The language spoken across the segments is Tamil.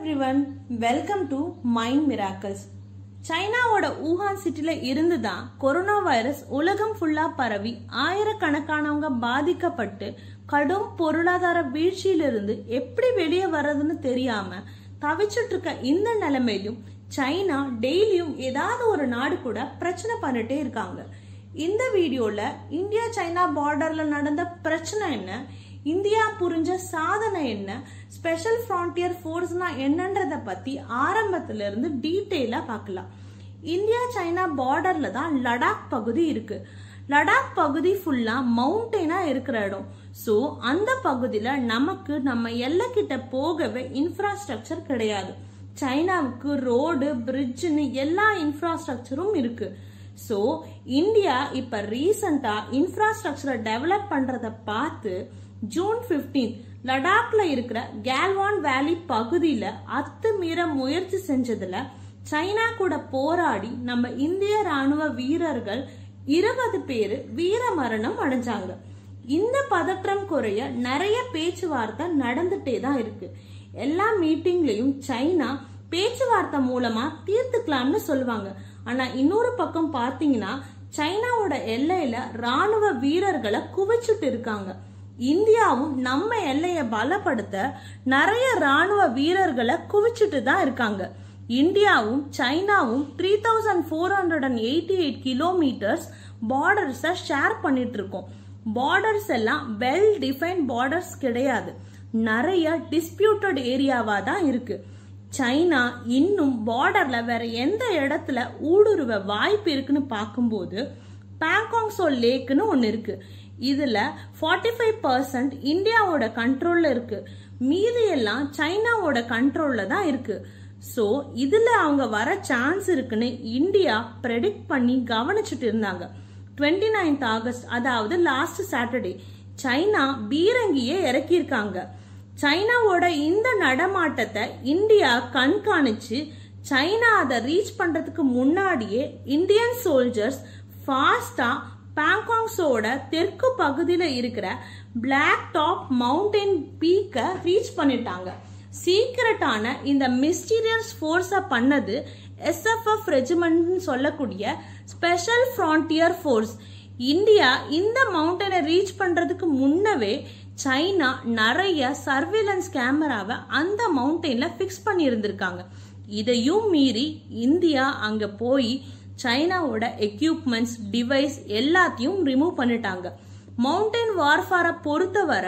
everyone welcome to Mind Miracles சைனாவோட ஊஹான் சிட்டில இருந்து தான் கொரோனா வைரஸ் உலகம் ஃபுல்லா பரவி ஆயிரக்கணக்கானவங்க பாதிக்கப்பட்டு கடும் பொருளாதார வீழ்ச்சியிலிருந்து எப்படி வெளியே வர்றதுன்னு தெரியாம தவிச்சிட்டு இருக்க இந்த நிலைமையிலும் சைனா டெய்லியும் ஏதாவது ஒரு நாடு கூட பிரச்சனை பண்ணிட்டே இருக்காங்க இந்த வீடியோல இந்தியா சைனா பார்டர்ல நடந்த பிரச்சனை என்ன இந்தியா புரிஞ்ச சாதனை என்ன ஸ்பெஷல் ஃப்ரான்டியர் ஃபோர்ஸ்னா என்னன்றத பத்தி ஆரம்பத்துல இருந்து டீட்டெயிலா பார்க்கலாம் இந்தியா சைனா பார்டர்ல தான் லடாக் பகுதி இருக்கு லடாக் பகுதி ஃபுல்லா மவுண்டெயினா இருக்கிற இடம் சோ அந்த பகுதியில நமக்கு நம்ம எல்லை கிட்ட போகவே இன்ஃப்ராஸ்ட்ரக்சர் கிடையாது சைனாவுக்கு ரோடு பிரிட்ஜ்னு எல்லா இன்ஃப்ராஸ்ட்ரக்சரும் இருக்கு சோ இந்தியா இப்ப ரீசண்டா இன்ஃப்ராஸ்ட்ரக்சரை டெவலப் பண்றத பார்த்து ஜூன் 15 லடாக்ல இருக்கிற கேல்வான் வேலி பகுதியில அத்துமீற முயற்சி செஞ்சதுல சைனா கூட போராடி நம்ம இந்திய ராணுவ வீரர்கள் இருபது பேரு வீர மரணம் அடைஞ்சாங்க இந்த பதற்றம் குறைய நிறைய பேச்சுவார்த்தை நடந்துட்டே தான் இருக்கு எல்லா மீட்டிங்லயும் சைனா பேச்சுவார்த்தை மூலமா தீர்த்துக்கலாம்னு சொல்லுவாங்க ஆனா இன்னொரு பக்கம் பாத்தீங்கன்னா சைனாவோட எல்லையில ராணுவ வீரர்களை குவிச்சுட்டு இருக்காங்க இந்தியாவும் நம்ம எல்லைய பலப்படுத்த நிறைய ராணுவ வீரர்களை குவிச்சுட்டு தான் இருக்காங்க இந்தியாவும் சைனாவும் three thousand four hundred and eighty eight kilometres பார்டர்ஸை ஷேர் பண்ணிட்டு இருக்கோம் பார்டர்ஸ் எல்லாம் வெல் டிஃபைன் பார்டர்ஸ் கிடையாது நிறைய டிஸ்பியூட்டட் ஏரியாவா தான் இருக்கு சைனா இன்னும் பார்டர்ல வேற எந்த இடத்துல ஊடுருவ வாய்ப்பு இருக்குன்னு பார்க்கும்போது பேங்காங்ஸோ லேக்னு ஒன்னு இருக்கு இதுல ஃபார்ட்டி ஃபைவ் பர்சன்ட் இந்தியாவோட கண்ட்ரோல்ல இருக்கு மீதி எல்லாம் சைனாவோட கண்ட்ரோல்ல தான் இருக்கு சோ இதுல அவங்க வர சான்ஸ் இருக்குன்னு இந்தியா ப்ரெடிக்ட் பண்ணி கவனிச்சுட்டு இருந்தாங்க டுவெண்ட்டி நைன்த் ஆகஸ்ட் அதாவது லாஸ்ட் சாட்டர்டே சைனா பீரங்கியே இறக்கியிருக்காங்க சைனாவோட இந்த நடமாட்டத்தை இந்தியா கண்காணிச்சு சைனா அதை ரீச் பண்றதுக்கு முன்னாடியே இந்தியன் சோல்ஜர்ஸ் ஃபாஸ்டா பேங்காங்ஸோட தெற்கு பகுதியில இருக்கிற பிளாக் டாப் மவுண்டன் பீக்கை ரீச் பண்ணிட்டாங்க சீக்கிரட்டான இந்த மிஸ்டீரியஸ் ஃபோர்ஸை பண்ணது எஸ்எஃப்எஃப் ரெஜிமெண்ட் சொல்லக்கூடிய ஸ்பெஷல் ஃப்ரான்டியர் ஃபோர்ஸ் இந்தியா இந்த மவுண்டனை ரீச் பண்றதுக்கு முன்னவே சைனா நிறைய சர்வேலன்ஸ் கேமராவை அந்த மவுண்டெயின்ல பிக்ஸ் பண்ணி இருந்திருக்காங்க இதையும் மீறி இந்தியா அங்க போய் சைனாவோட எக்யூப்மெண்ட்ஸ் டிவைஸ் எல்லாத்தையும் ரிமூவ் பண்ணிட்டாங்க மவுண்டன் வார்ஃபாரை பொறுத்தவரை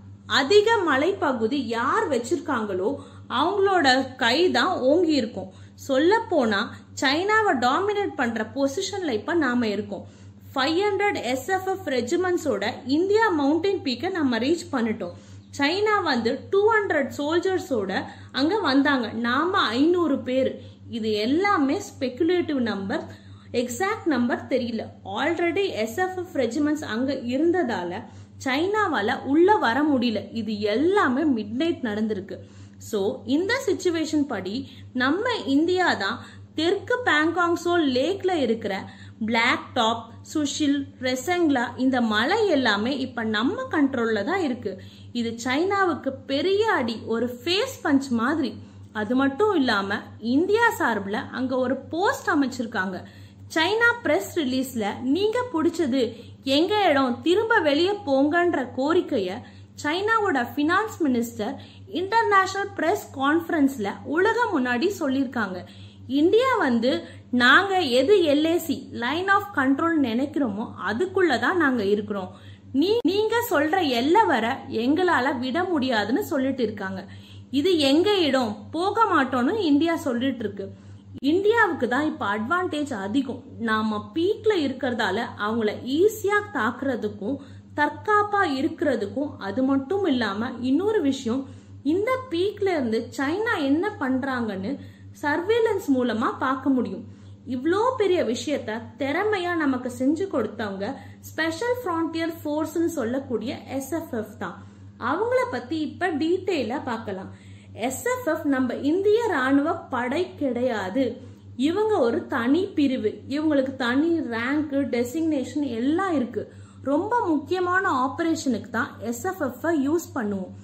அதிக மலைப்பகுதி யார் வச்சிருக்காங்களோ அவங்களோட கை தான் ஓங்கி இருக்கும் சொல்ல போனா சைனாவை டாமினேட் பண்ற பொசிஷன்ல இப்ப நாம இருக்கோம் ஃபைவ் ஹண்ட்ரட் எஸ்எஃப்எஃப் ரெஜிமெண்ட்ஸோட இந்தியா மவுண்டன் பீக்கை நம்ம ரீச் பண்ணிட்டோம் சைனா வந்து டூ ஹண்ட்ரட் சோல்ஜர்ஸோட அங்க வந்தாங்க நாம ஐநூறு பேர் இது எல்லாமே ஸ்பெகுலேட்டிவ் நம்பர் எக்ஸாக்ட் நம்பர் தெரியல ஆல்ரெடி எஸ்எஃப்எஃப் ரெஜிமெண்ட்ஸ் அங்க இருந்ததால சைனாவால உள்ள வர முடியல இது எல்லாமே மிட் நைட் நடந்திருக்கு ஸோ இந்த சுச்சுவேஷன் படி நம்ம இந்தியா தான் தெற்கு பேங்காங்ஸோ லேக்ல இருக்கிற பிளாக் டாப் சுஷில் ரெசங்லா இந்த மலை எல்லாமே இப்ப நம்ம கண்ட்ரோல்ல தான் இருக்கு இது சைனாவுக்கு பெரிய அடி ஒரு ஃபேஸ் பஞ்ச் மாதிரி அது மட்டும் இல்லாம இந்தியா சார்பில் அங்க ஒரு போஸ்ட் அமைச்சிருக்காங்க சைனா பிரஸ் ரிலீஸ்ல நீங்க பிடிச்சது எங்க இடம் திரும்ப வெளியே போங்கன்ற கோரிக்கைய சைனாவோட பினான்ஸ் மினிஸ்டர் இன்டர்நேஷனல் பிரஸ் கான்ஃபரன்ஸ்ல உலகம் முன்னாடி சொல்லியிருக்காங்க இந்தியா வந்து நாங்க எது எல்ஏசி லைன் ஆஃப் கண்ட்ரோல் நினைக்கிறோமோ அதுக்குள்ளதான் நாங்க இருக்கிறோம் நீ நீங்க சொல்ற எல்லை வர எங்களால விட முடியாதுன்னு சொல்லிட்டு இருக்காங்க இது எங்க இடம் போக மாட்டோம்னு இந்தியா சொல்லிட்டு இருக்கு இந்தியாவுக்கு தான் இப்ப அட்வான்டேஜ் அதிகம் நாம பீக்ல இருக்கிறதால அவங்கள ஈஸியா தாக்குறதுக்கும் தற்காப்பா இருக்கிறதுக்கும் அது மட்டும் இல்லாம இன்னொரு விஷயம் இந்த பீக்ல இருந்து சைனா என்ன பண்றாங்கன்னு சர்வேலன்ஸ் மூலமா பார்க்க முடியும் இவ்வளோ பெரிய விஷயத்த திறமையா நமக்கு செஞ்சு கொடுத்தவங்க ஸ்பெஷல் ஃப்ரான்டியர் ஃபோர்ஸ்னு சொல்லக்கூடிய எஸ்எஃப்எஃப் தான் அவங்கள பத்தி இப்ப டீட்டெயிலா பார்க்கலாம் எஸ்எஃப்எஃப் நம்ம இந்திய ராணுவ படை கிடையாது இவங்க ஒரு தனி பிரிவு இவங்களுக்கு தனி ரேங்க் டெசிக்னேஷன் எல்லாம் இருக்கு ரொம்ப முக்கியமான ஆபரேஷனுக்கு தான் எஸ்எஃப்எஃப் யூஸ் பண்ணுவோம்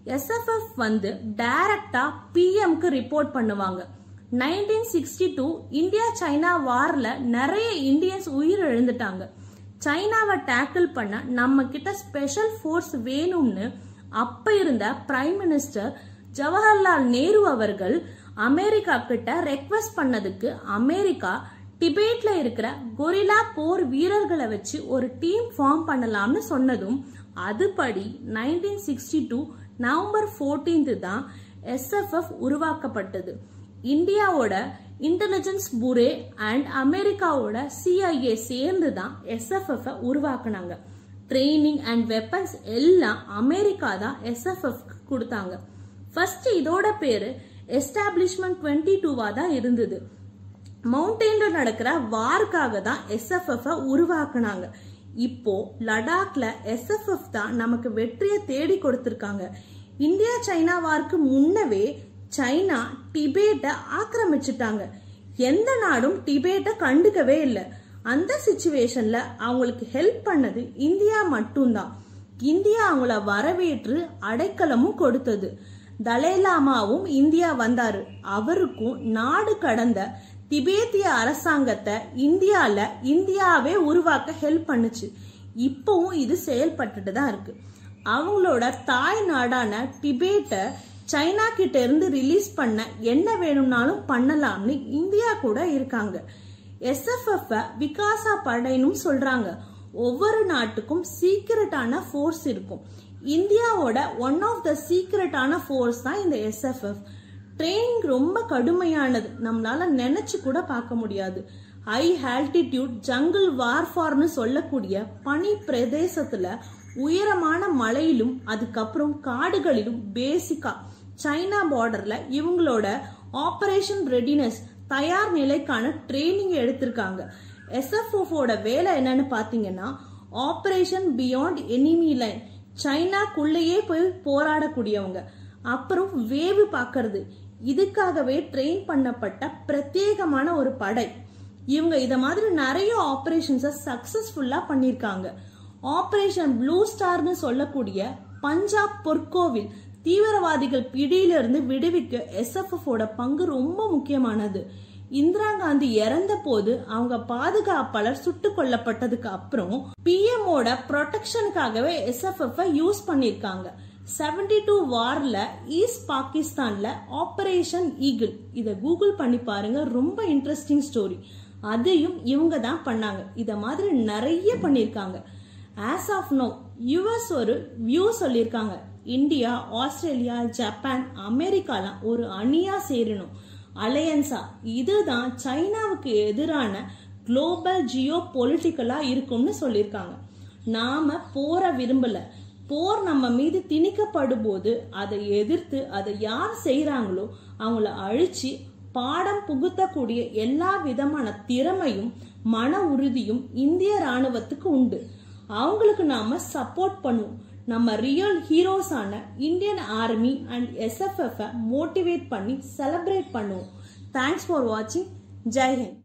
எஸ்எஃப்எஃப் வந்து டைரக்டா பிஎம்க்கு ரிப்போர்ட் பண்ணுவாங்க nineteen sixty two India China வார்ல நிறைய இந்தியன்ஸ் உயிர் இழந்துட்டாங்க சைனாவை டேக்கிள் பண்ண நம்ம கிட்ட ஸ்பெஷல் ஃபோர்ஸ் வேணும்னு அப்ப இருந்த பிரைம் மினிஸ்டர் ஜவஹர்லால் நேரு அவர்கள் அமெரிக்கா கிட்ட ரெக்வஸ்ட் பண்ணதுக்கு அமெரிக்கா டிபேட்ல இருக்கிற கொரில்லா போர் வீரர்களை வச்சு ஒரு டீம் ஃபார்ம் பண்ணலாம்னு சொன்னதும் அதுபடி nineteen sixty two November fourteenth தான் எஸ்எஃப்எஃப் உருவாக்கப்பட்டது இந்தியாவோட இன்டெலிஜென்ஸ் புரே அண்ட் அமெரிக்காவோட சிஐஏ சேர்ந்து தான் எஸ்எஃப்எஃப் உருவாக்குனாங்க ட்ரைனிங் அண்ட் வெப்பன்ஸ் எல்லாம் அமெரிக்கா தான் எஸ்எஃப்எஃப் கொடுத்தாங்க ஃபர்ஸ்ட் இதோட பேரு எஸ்டாப்ளிஷ்மெண்ட் டுவெண்ட்டி டூவா தான் இருந்தது மவுண்டெயின்ல நடக்கிற வார்க்காக தான் எஸ்எஃப்எஃப் உருவாக்குனாங்க இப்போ லடாக்ல எஸ்எஃப்எஃப் தான் நமக்கு வெற்றியை தேடி கொடுத்திருக்காங்க இந்தியா சைனா வார்க்கு முன்னவே சைனா டிபேட்டை ஆக்கிரமிச்சிட்டாங்க எந்த நாடும் டிபேட்டை கண்டுக்கவே இல்லை அந்த சுச்சுவேஷன்ல அவங்களுக்கு ஹெல்ப் பண்ணது இந்தியா மட்டும்தான் இந்தியா அவங்கள வரவேற்று அடைக்கலமும் கொடுத்தது தலேலாமாவும் இந்தியா வந்தாரு அவருக்கும் நாடு கடந்த திபேத்திய அரசாங்கத்தை இந்தியால இந்தியாவே உருவாக்க ஹெல்ப் பண்ணுச்சு இப்பவும் இது செயல்பட்டுட்டு தான் இருக்கு அவங்களோட தாய் நாடான டிபேட்டை சைனா கிட்ட இருந்து ரிலீஸ் பண்ண என்ன வேணும்னாலும் பண்ணலாம்னு இந்தியா கூட இருக்காங்க எஸ்எஃப்எஃப் விகாசா படைனும் சொல்றாங்க ஒவ்வொரு நாட்டுக்கும் சீக்கிரட்டான ஃபோர்ஸ் இருக்கும் இந்தியாவோட ஒன் ஆஃப் த சீக்கிரட்டான ஃபோர்ஸ் தான் இந்த எஸ்எஃப்எஃப் ட்ரைனிங் ரொம்ப கடுமையானது நம்மளால நினைச்சு கூட பார்க்க முடியாது ஹை ஆல்டிடியூட் ஜங்கிள் வார்ஃபார்னு சொல்லக்கூடிய பனி பிரதேசத்துல உயரமான மலையிலும் அதுக்கப்புறம் காடுகளிலும் பேசிக்கா சைனா பார்டர்ல இவங்களோட ஆபரேஷன் ரெடினஸ் தயார் நிலைக்கான ட்ரைனிங் எடுத்திருக்காங்க எஸ்எஃப்ஓட வேலை என்னன்னு பாத்தீங்கன்னா ஆபரேஷன் பியாண்ட் எனிமி லைன் சைனாக்குள்ளேயே போய் போராடக்கூடியவங்க அப்புறம் வேவு பார்க்கறது இதுக்காகவே ட்ரெயின் பண்ணப்பட்ட பிரத்யேகமான ஒரு படை இவங்க இத மாதிரி நிறைய ஆபரேஷன்ஸை சக்சஸ்ஃபுல்லா பண்ணிருக்காங்க ஆபரேஷன் ப்ளூ ஸ்டார்னு சொல்லக்கூடிய பஞ்சாப் பொற்கோவில் தீவிரவாதிகள் பிடியிலிருந்து விடுவிக்க எஸ்எஃப்எஃப் ஓட பங்கு ரொம்ப முக்கியமானது இந்திரா காந்தி இறந்த போது அவங்க பாதுகாப்பாளர் சுட்டு கொல்லப்பட்டதுக்கு அப்புறம் பிஎம் ஓட ப்ரொடெக்ஷனுக்காகவே எஸ்எஃப்எஃப் யூஸ் பண்ணிருக்காங்க செவன்டி டூ வார்ல ஈஸ்ட் பாகிஸ்தான்ல ஆபரேஷன் ஈகிள் இத கூகுள் பண்ணி பாருங்க ரொம்ப இன்ட்ரெஸ்டிங் ஸ்டோரி அதையும் இவங்க தான் பண்ணாங்க இத மாதிரி நிறைய பண்ணிருக்காங்க ஆஸ் ஆஃப் நோ யுஎஸ் ஒரு வியூ சொல்லியிருக்காங்க இந்தியா ஆஸ்திரேலியா ஜப்பான் அமெரிக்காலாம் ஒரு அணியா சேரணும் அலையன்ஸா இதுதான் சைனாவுக்கு எதிரான குளோபல் ஜியோ பொலிட்டிக்கலா இருக்கும்னு சொல்லியிருக்காங்க நாம போற விரும்பல போர் நம்ம மீது திணிக்கப்படும் போது அதை எதிர்த்து அதை யார் செய்யறாங்களோ அவங்கள அழிச்சு பாடம் புகுத்தக்கூடிய எல்லா விதமான திறமையும் மன உறுதியும் இந்திய ராணுவத்துக்கு உண்டு அவங்களுக்கு நாம சப்போர்ட் பண்ணுவோம் நம்ம ரியல் ஹீரோஸான Indian army and SFF motivate பண்ணி செலிப்ரேட் பண்ணுவோம் தேங்க்ஸ் ஃபார் வாட்சிங் ஜெய்ஹிந்த்